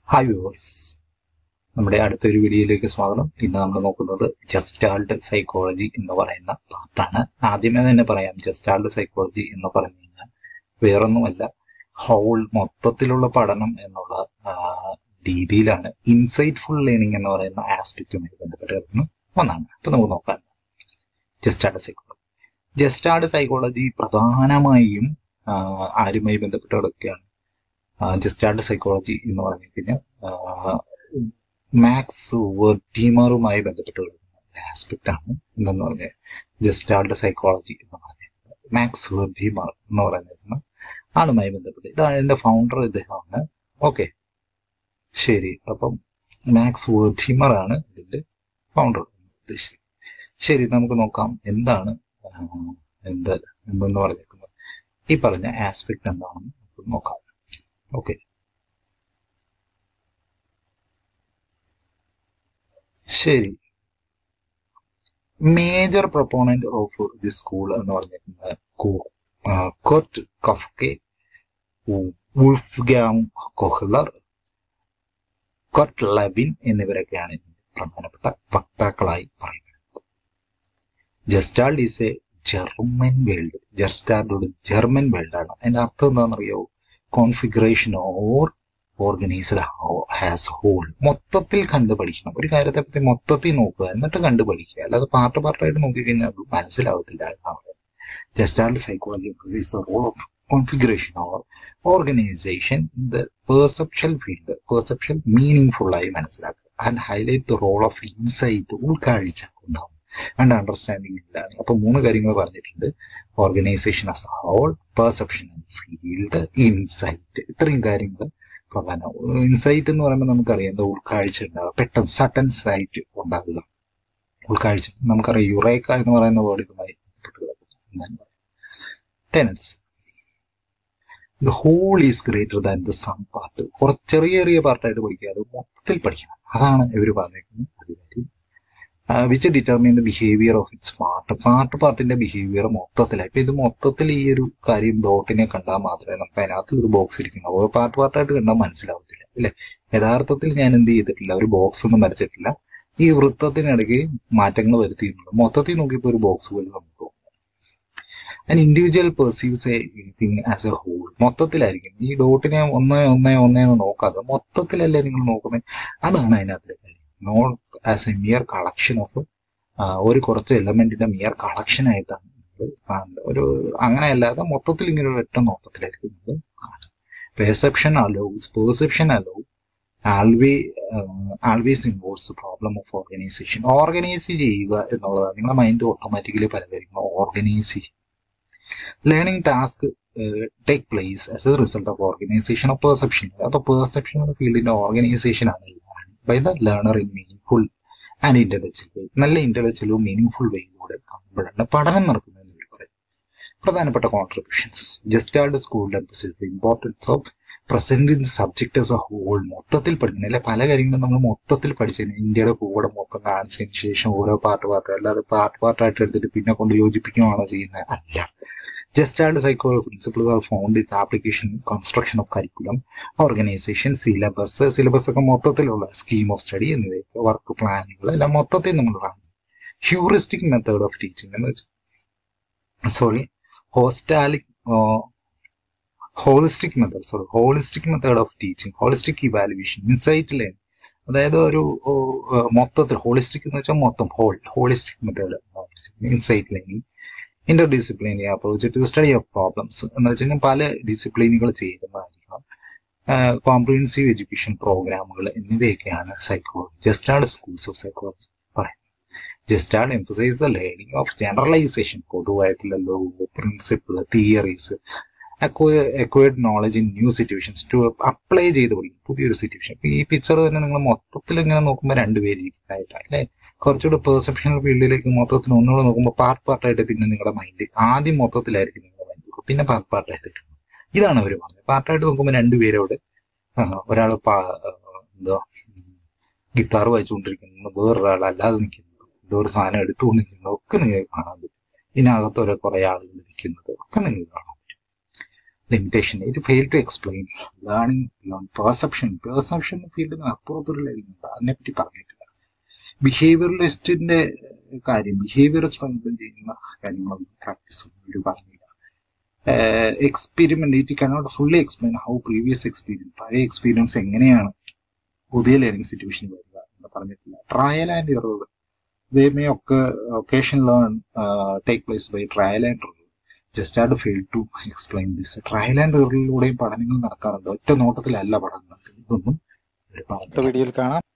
hi viewers നമ്മുടെ അടുത്തൊരു വീഡിയോയിലേക്ക് സ്വാഗതം ഇന്ന് നമ്മൾ നോക്കുന്നത് ജസ്റ്റാൾഡ് സൈക്കോളജി എന്ന് പറയുന്ന പാർട്ടാണ് ആദ്യമേ തന്നെ പറയാം ജസ്റ്റാൾഡ് സൈക്കോളജി എന്ന് പറഞ്ഞു കഴിഞ്ഞാൽ വേറൊന്നുമല്ല ഹോൾ മൊത്തത്തിലുള്ള പഠനം എന്നുള്ള ആ, രീതിയിലാണ് ഇൻസൈറ്റ്ഫുൾ ലേണിംഗ് എന്ന് പറയുന്ന ആസ്പെക്റ്റുമായി ബന്ധപ്പെട്ട് കിടക്കുന്ന ഒന്നാണ് അപ്പൊ നമുക്ക് നോക്കാം ജസ്റ്റാൾഡ് സൈക്കോളജി ജസ്റ്റാൾഡ് സൈക്കോളജി പ്രധാനമായും ആ, ആരുമായി ബന്ധപ്പെട്ട് കിടക്കുകയാണ് ജസ്റ്റാൾഡ് സൈക്കോളജി എന്ന് പറഞ്ഞു കഴിഞ്ഞാൽ മാക്സ് വെർട്ടീമറുമായി ബന്ധപ്പെട്ട് കിടക്കുന്ന ആസ്പെക്ട് ആണ് എന്തെന്ന് പറഞ്ഞാൽ ജസ്റ്റാൾഡ് സൈക്കോളജി എന്ന് പറയുന്നത് മാക്സ് വെർട്ടീമർ എന്ന് പറയുന്ന ആളുമായി ബന്ധപ്പെട്ട് ഇതാണ് ഇതിന്റെ ഫൗണ്ടർ ഇദ്ദേഹമാണ് ഓക്കെ ശരി അപ്പം മാക്സ് വെർട്ടീമർ ആണ് ഇതിന്റെ ഫൗണ്ടർ ഉദ്ദേശിച്ചത് ശരി നമുക്ക് നോക്കാം എന്താണ് ആ, എന്ത് എന്തെന്ന് പറഞ്ഞേക്കുന്നത് ഈ പറഞ്ഞ ആസ്പെക്ട് എന്താണെന്ന് നമുക്ക് നോക്കാം ഓക്കെ ശരി major proponent of the school എന്ന് പറഞ്ഞിരിക്കുന്നത് കൊറ്റ് കഫ്കെ വുൾഫ്ഗാം കൊഹ്ലർ കൊറ്റ് ലബിൻ എന്നിവരൊക്കെയാണ് ഇതിന്റെ പ്രധാനപ്പെട്ട വക്താക്കളായി പറയുന്നത് gestalt is a German world gestalt ഒരു ജർമ്മൻ വേൾഡാണ് അതിന്റെ അർത്ഥം എന്താണെന്നറിയോ configuration or organised has whole മൊത്തത്തിൽ കണ്ടു പഠിക്കണം ഒരു കാര്യത്തെ പറ്റി മൊത്തത്തിൽ നോക്കുക എന്നിട്ട് കണ്ടു പഠിക്കുക അല്ലാതെ പാർട്ട് പാർട്ടായിട്ട് നോക്കിക്കഴിഞ്ഞാൽ അത് മനസ്സിലാവത്തില്ല എന്നാണ് gestalt psychology is the role of configuration or organization in the perceptual field perceptual meaningful ആയി മനസ്സിലാക്കുക and highlight the role of insight ഉൾക്കാഴ്ച ഉണ്ടാവും ആൻഡ് അണ്ടർസ്റ്റാൻഡിങ് ഇല്ലാണ് അപ്പൊ മൂന്ന് കാര്യങ്ങൾ പറഞ്ഞിട്ടുണ്ട് organisation as whole perception field insight ഇത്രയും കാര്യങ്ങൾ പ്രധാനം ഇൻസൈറ്റ് എന്ന് പറയുമ്പോൾ നമുക്കറിയാം എന്താ ഉൾക്കാഴ്ച ഉണ്ടാവുക പെട്ടെന്ന് സട്ടൻ സൈറ്റ് ഉണ്ടാകുക ഉൾക്കാഴ്ച നമുക്കറിയാം യുറേക്ക എന്ന് പറയുന്ന വേർഡ് ഇതുമായി ബന്ധപ്പെട്ട് കിടക്കുന്നു tenets the whole is greater than the sum part കുറച്ച് ചെറിയ ചെറിയ പാർട്ടായിട്ട് പഠിക്കാതെ മൊത്തത്തിൽ പഠിക്കണം അതാണ് ഇവർ പറഞ്ഞേക്കുന്നത് ഒരു കാര്യം which determine the behaviour of its part part പാർട്ടിന്റെ ബിഹേവിയർ മൊത്തത്തിലായി ഇപ്പൊ ഇത് മൊത്തത്തിൽ ഈ ഒരു കാര്യം ഡോട്ടിനെ കണ്ടാൽ മാത്രമേ നമുക്ക് അതിനകത്ത് ഒരു ബോക്സ് ഇരിക്കുന്നു പാർട്ട് പാർട്ടായിട്ട് കണ്ടാൽ മനസ്സിലാവത്തില്ല അല്ലെ യഥാർത്ഥത്തിൽ ഞാൻ എന്ത് ചെയ്തിട്ടില്ല ഒരു ബോക്സ് ഒന്നും വരച്ചിട്ടില്ല ഈ വൃത്തത്തിനിടയ്ക്ക് മാറ്റങ്ങൾ വരുത്തിയിട്ടുണ്ട് മൊത്തത്തിൽ നോക്കിയപ്പോൾ ഒരു ബോക്സ് പോലെ നമുക്ക് തോന്നും and individual perceives a thing as a whole മൊത്തത്തിലായിരിക്കും ഈ ഡോട്ടിനെ ഒന്ന് ഒന്ന് ഒന്ന് എന്ന് നോക്കാതെ മൊത്തത്തിലല്ലേ നിങ്ങൾ നോക്കുന്നത് അതാണ് അതിനകത്തിലെ കാര്യം not as a mere collection of ഒരു കുറച്ച് എലമെന്റിന്റെ മിയർ കളക്ഷൻ ആയിട്ടാണ് നിങ്ങൾ കാണുന്നത് ഒരു അങ്ങനെ അല്ലാതെ മൊത്തത്തിൽ ഇങ്ങനെ ഒരു ഒറ്റ നോട്ടത്തിലായിരിക്കും നിങ്ങൾ കാണുന്നത് perception always perception always always always involves problem of organisation organise ചെയ്യുക എന്നുള്ളതാണ് നിങ്ങളുടെ മൈൻഡ് ഓട്ടോമാറ്റിക്കലി പല കാര്യങ്ങളും ഓർഗനൈസ് ചെയ്യും learning task take place as a result of organisation of perception അപ്പൊ പെർസെപ്ഷൻ എന്ന ഫീൽഡിന്റെ ഓർഗനൈസേഷൻ ആണ് by the learner in meaning and intellectual way നല്ല ഇന്റലക്ച്വലും മീനിങ് ഫുൾ വേയിലൂടെ കാണുമ്പോഴാണ് പഠനം നടക്കുന്നതെന്ന് ഇവർ പറയും പ്രധാനപ്പെട്ട കോൺട്രിബ്യൂഷൻസ് ജസ്റ്റാൾഡ് സ്കൂളിൽ emphasis the importance of present in subject as a whole മൊത്തത്തിൽ പഠിക്കണം അല്ലെ പല കാര്യങ്ങളും നമ്മൾ മൊത്തത്തിൽ പഠിച്ചതിന് ഇന്ത്യയുടെ കൂടെ മൊത്തം കാണിച്ചതിന് ശേഷം ഓരോ പാർട്ട് പാർട്ട് അല്ലാതെ പാർട്ട് പാർട്ടായിട്ട് എടുത്തിട്ട് പിന്നെ കൊണ്ട് യോജിപ്പിക്കുകയാണോ ചെയ്യുന്നത് അല്ല gestalt psycho principles are found its application construction of curriculum organisation syllabus syllabus ഒക്കെ മൊത്തത്തിലുള്ള സ്കീം ഓഫ് സ്റ്റഡി എന്നിവയൊക്കെ വർക്ക് പ്ലാനുകൾ എല്ലാം മൊത്തത്തിൽ നമ്മൾ plan heuristic method of teaching എന്ന് വെച്ചാൽ sorry holistic holistic method sorry holistic method of teaching holistic evaluation insight learn അതായത് ഒരു ഓ, ആ, മൊത്തത്തിൽ ഹോളിസ്റ്റിക് എന്ന് വെച്ചാൽ മൊത്തം whole holistic method insight learning interdisciplinary approach to study of problems എന്ന് വെച്ച് കഴിഞ്ഞാൽ പല ഡിസിപ്ലിനുകൾ ചേരുന്നതായിരിക്കണം കോംപ്രിഹെൻസീവ് എഡ്യൂക്കേഷൻ പ്രോഗ്രാമുകൾ എന്നിവയൊക്കെയാണ് psychology gestalt schools of psychology പറയുന്നത് gestalt emphasise the learning of generalisation പൊതുവായിട്ടുള്ള law principle theories acquired knowledge in new situations to apply ചെയ്ത് പഠിക്കും പുതിയൊരു സിറ്റുവേഷൻ ഇപ്പൊ ഈ പിക്ചർ തന്നെ നിങ്ങൾ മൊത്തത്തിൽ ഇങ്ങനെ നോക്കുമ്പോൾ രണ്ടുപേര് ഇരിക്കുന്നതായിട്ടാണ് അല്ലെ കുറച്ചുകൂടെ പെർസെപ്ഷണൽ ഫീൽഡിലേക്ക് മൊത്തത്തിൽ ഒന്നുകൂടെ നോക്കുമ്പോൾ പാർട്ട് പാർട്ടായിട്ട് പിന്നെ നിങ്ങളുടെ മൈൻഡ് ആദ്യം മൊത്തത്തിലായിരിക്കും നിങ്ങളുടെ മൈൻഡ് പിന്നെ പാർട്ട് പാർട്ടായിട്ട് ഇരിക്കും ഇതാണ് അവർ പറഞ്ഞത് പാർട്ടായിട്ട് നോക്കുമ്പോൾ രണ്ടുപേരോട് ഒരാൾ എന്താ ഗിത്താർ വായിച്ചുകൊണ്ടിരിക്കുന്നു വേറൊരാൾ അല്ലാതെ നിൽക്കുന്നു എന്തോ ഒരു സാധനം എടുത്തുകൊണ്ട് നിൽക്കുന്നത് ഒക്കെ നിങ്ങൾക്ക് കാണാൻ പറ്റും ഇതിനകത്ത് ഓരോ കുറെ ആളുകൾ നിൽക്കുന്നത് ഒക്കെ നിങ്ങൾക്ക് കാണാൻ പറ്റും limitation it fail to explain learning beyond perception perception ഫീൽഡിന് അപ്പുറത്തുള്ള എലിമെന്റ് അതിനെപ്പറ്റി പറഞ്ഞിട്ടില്ല ബിഹേവിയറലിസ്റ്റിന്റെ കാര്യം ബിഹേവിയർ സ്ട്രെങ്തൻ ചെയ്യുന്ന കാര്യങ്ങളൊന്നും പ്രാക്ടീസ് ഒരു പറഞ്ഞില്ല experiment it cannot fully explain how previous experience പഴയ എക്സ്പീരിയൻസ് എങ്ങനെയാണ് പുതിയ ലേണിംഗ് സിറ്റുവേഷൻ വരിക എന്ന് പറഞ്ഞിട്ടില്ല trial and error they may ഒക്കെ occasion learn take place by trial and error just add fail to explain this trial and എററിലൂടെയും പഠനങ്ങൾ നടക്കാറുണ്ട് ഒറ്റ നോട്ടത്തിലല്ല പഠനം നടക്കുന്നത് ഇതൊന്നും ഇവർ അടുത്ത പറഞ്ഞില്ല വീഡിയോയിൽ കാണാം